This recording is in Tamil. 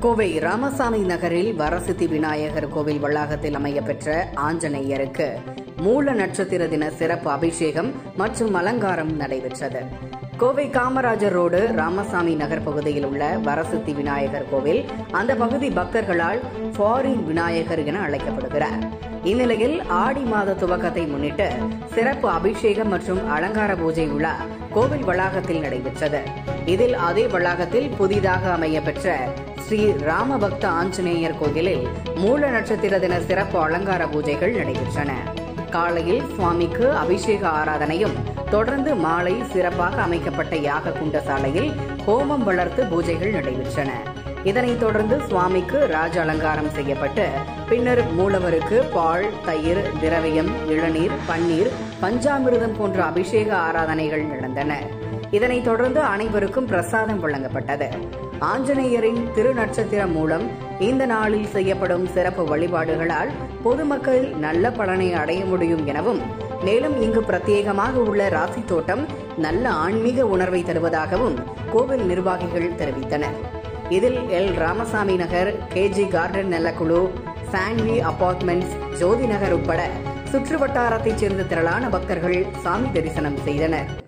கோவை ராமசாமி நகரில் வரசித்தி விநாயகர் கோவில் வளாகத்தில் அமையப்பெற்ற ஆஞ்சநேயருக்கு மூல நட்சத்திர தின சிறப்பு அபிஷேகம் மற்றும் அலங்காரம் நடைபெற்றது கோவை காமராஜர் ரோடு ராமசாமி நகர் பகுதியில் உள்ள வரசித்தி விநாயகர் கோவில் அந்த பகுதி பக்தர்களால் ஃபாரின் விநாயகர் என அழைக்கப்படுகிறார் இந்நிலையில் ஆடி மாத துவக்கத்தை முன்னிட்டு சிறப்பு அபிஷேகம் மற்றும் அலங்கார பூஜை விழா கோவில் வளாகத்தில் நடைபெற்றது இதில் அதே வளாகத்தில் புதிதாக அமையப்பெற்ற ஸ்ரீ ராமபக்த ஆஞ்சநேயர் கோயிலில் மூல நட்சத்திர தின சிறப்பு அலங்கார பூஜைகள் நடைபெற்றன காலையில் சுவாமிக்கு அபிஷேக ஆராதனையும் தொடர்ந்து மாலை சிறப்பாக அமைக்கப்பட்ட யாக குண்ட சாலையில் ஹோமம் வளர்த்து பூஜைகள் நடைபெற்றன இதனைத் தொடர்ந்து சுவாமிக்கு ராஜ அலங்காரம் செய்யப்பட்டு பின்னர் மூலவருக்கு பால் தயிர் திரவியம் இளநீர் பன்னீர் பஞ்சாமிர்தம் போன்ற அபிஷேக ஆராதனைகள் நடந்தன இதனைத் தொடர்ந்து அனைவருக்கும் பிரசாதம் வழங்கப்பட்டது ஆஞ்சநேயரின் திருநட்சத்திரம் மூலம் இந்த நாளில் செய்யப்படும் சிறப்பு வழிபாடுகளால் பொதுமக்கள் நல்ல பலனை அடைய முடியும் எனவும் மேலும் இங்கு பிரத்யேகமாக உள்ள ராசி தோட்டம் நல்ல ஆன்மீக உணர்வை தருவதாகவும் கோவில் நிர்வாகிகள் தெரிவித்தனர் இதில் L Ramasamy Nagar KG garden Nellakuzhu Sanghvi apartments Jothi Nagar உட்பட சுற்றுவட்டாரத்தைச் சேர்ந்த திரளான பக்தர்கள் சாமி தரிசனம் செய்தனர்